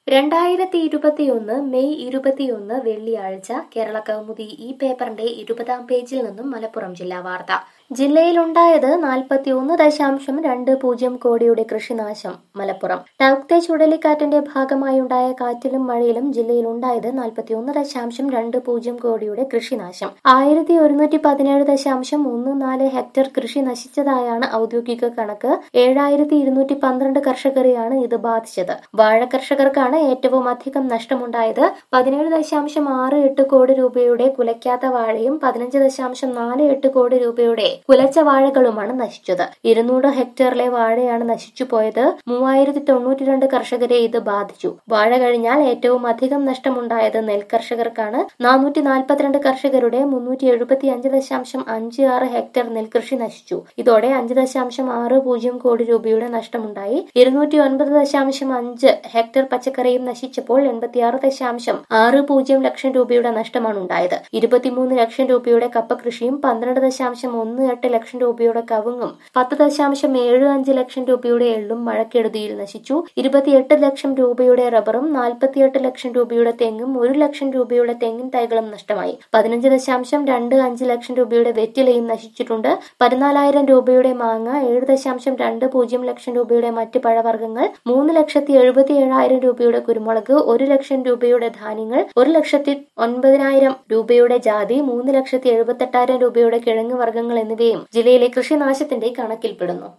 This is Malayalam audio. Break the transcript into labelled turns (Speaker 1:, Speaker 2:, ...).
Speaker 1: രണ്ടായിരത്തി ഇരുപത്തിയൊന്ന് മെയ് ഇരുപത്തിയൊന്ന് വെള്ളിയാഴ്ച കേരള കൗമുദി ഈ പേപ്പറിന്റെ ഇരുപതാം പേജിൽ നിന്നും മലപ്പുറം ജില്ലാ വാർത്ത ജില്ലയിലുണ്ടായത് നാൽപ്പത്തിയൊന്ന് ദശാംശം രണ്ട് പൂജ്യം കോടിയുടെ കൃഷിനാശം മലപ്പുറം ടൗക്തെ ചുഴലിക്കാറ്റിന്റെ ഭാഗമായുണ്ടായ കാറ്റിലും മഴയിലും ജില്ലയിലുണ്ടായത് നാൽപ്പത്തിയൊന്ന് ദശാംശം രണ്ട് പൂജ്യം കോടിയുടെ കൃഷിനാശം ആയിരത്തി ഒരുന്നൂറ്റി പതിനേഴ് ദശാംശം ഒന്ന് നാല് ഹെക്ടർ കൃഷി നശിച്ചതായാണ് ഔദ്യോഗിക കണക്ക് ഏഴായിരത്തി ഇരുന്നൂറ്റി പന്ത്രണ്ട് കർഷകരെയാണ് ഇത് ബാധിച്ചത് വാഴ കർഷകർക്കാണ് ഏറ്റവും അധികം നഷ്ടമുണ്ടായത് പതിനേഴ് ദശാംശം ആറ് എട്ട് കോടി രൂപയുടെ കുലയ്ക്കാത്ത വാഴയും പതിനഞ്ച് ദശാംശം നാല് എട്ട് കോടി രൂപയുടെ കുലച്ച വാഴകളുമാണ് നശിച്ചത് ഇരുന്നൂറ് ഹെക്ടറിലെ വാഴയാണ് നശിച്ചു പോയത് മൂവായിരത്തി തൊണ്ണൂറ്റി രണ്ട് കർഷകരെ ഇത് ബാധിച്ചു വാഴ കഴിഞ്ഞാൽ ഏറ്റവും അധികം നഷ്ടമുണ്ടായത് നെൽ കർഷകർക്കാണ് നാനൂറ്റി നാൽപ്പത്തിരണ്ട് കർഷകരുടെ മുന്നൂറ്റി എഴുപത്തി അഞ്ച് ദശാംശം അഞ്ച് ആറ് ഹെക്ടർ നെൽകൃഷി നശിച്ചു ഇതോടെ അഞ്ച് ദശാംശം ആറ് പൂജ്യം കോടി രൂപയുടെ നഷ്ടമുണ്ടായി ഇരുന്നൂറ്റി ഒൻപത് ദശാംശം അഞ്ച് ഹെക്ടർ പച്ചക്കറിയും നശിച്ചപ്പോൾ എൺപത്തിയാറ് ദശാംശം ആറ് പൂജ്യം ലക്ഷം രൂപയുടെ നഷ്ടമാണ് ഉണ്ടായത് ഇരുപത്തിമൂന്ന് ലക്ഷം രൂപയുടെ കപ്പ കൃഷിയും പന്ത്രണ്ട് ദശാംശം ഒന്ന് എട്ട് ലക്ഷം രൂപയുടെ കവുങ്ങും പത്ത് ദശാംശം ഏഴ് അഞ്ച് ലക്ഷം രൂപയുടെ എള്ളും മഴക്കെടുതിയിൽ നശിച്ചു ഇരുപത്തിയെട്ട് ലക്ഷം രൂപയുടെ റബ്ബറും നാൽപ്പത്തിയെട്ട് ലക്ഷം രൂപയുടെ തെങ്ങും ഒരു ലക്ഷം രൂപയുടെ തെങ്ങിൻ തൈകളും നഷ്ടമായി പതിനഞ്ച് ദശാംശം രണ്ട് അഞ്ച് ലക്ഷം രൂപയുടെ വെറ്റിലയും നശിച്ചിട്ടുണ്ട് പതിനാലായിരം രൂപയുടെ മാങ്ങ ഏഴ് ദശാംശം രണ്ട് പൂജ്യം ലക്ഷം രൂപയുടെ മറ്റ് പഴവർഗ്ഗങ്ങൾ മൂന്ന് ലക്ഷത്തി എഴുപത്തി ഏഴായിരം രൂപയുടെ കുരുമുളക് ഒരു ലക്ഷം രൂപയുടെ ധാന്യങ്ങൾ ഒരു ലക്ഷത്തി ഒൻപതിനായിരം രൂപയുടെ ജാതി മൂന്ന് ലക്ഷത്തി എഴുപത്തെട്ടായിരം രൂപയുടെ കിഴങ്ങ് വർഗ്ഗങ്ങൾ എന്നിവയും ജില്ലയിലെ കൃഷിനാശത്തിന്റെ കണക്കിൽപ്പെടുന്നു